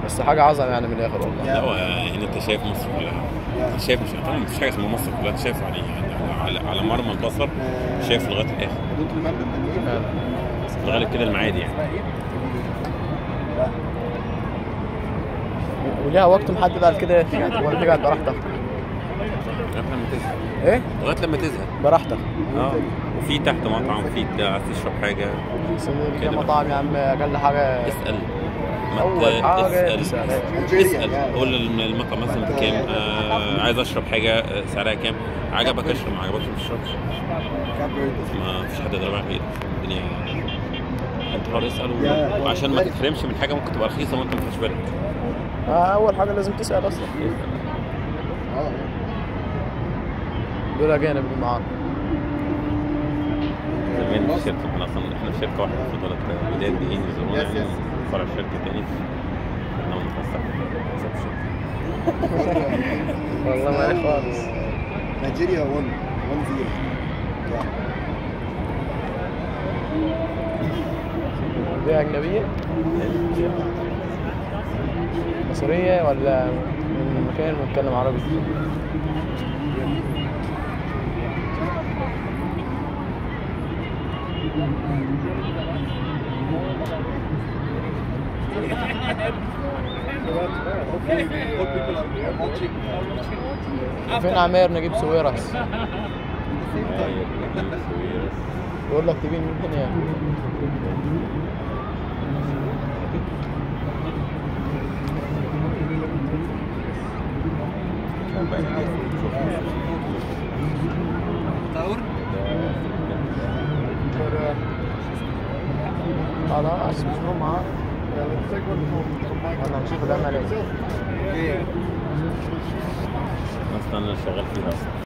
بس حاجه عظمه يعني من الاخر والله لا هو يعني انت شايف مصر كلها انت شايف مش طبعا مفيش حاجه اسمها مصر كلها انت شايف يعني, يعني على, على مرمى البصر شايف لغايه الاخر فعلا. بس في الغالب كده المعادي يعني وليها وقت محدد على كده يعني ولا تقعد براحتك لغايه لما تزهق ايه لغايه لما تزهق براحتك اه وفي تحت مطعم في بتاع عايز تشرب حاجه بس كده في بقى. مطاعم يا عم اقل حاجه اسال ما أول ت- حاجة اسال تسأل. اسال قول المطعم مثلا بكام آه عايز اشرب حاجه آه، سعرها كام عجبك اشرب ما عجبكش ما تشربش ما فيش حد يضرب عليك بايدك الدنيا انت حر اسال و- وعشان ما تتحرمش من حاجه ممكن تبقى رخيصه وانت ما تاخدش بالك آه، اول حاجه لازم تسال اصلا دول اجانب اللي معانا زمان في الشركه احنا اصلا احنا في شركه واحده في دولة بدايه جايين يزورونا يعني فرع شركه تاني كنا بنتفسح والله ما عليك خالص نيجيريا 1 1 دي اجنبيه مصريه ولا من مكان بيتكلم عربي فين عمير نجيب سويرس يقول لك تبين من هنا يعني خلاص مش مهم معاك انا نشوف العمل ايه اصلا انا شغال فيها اصلا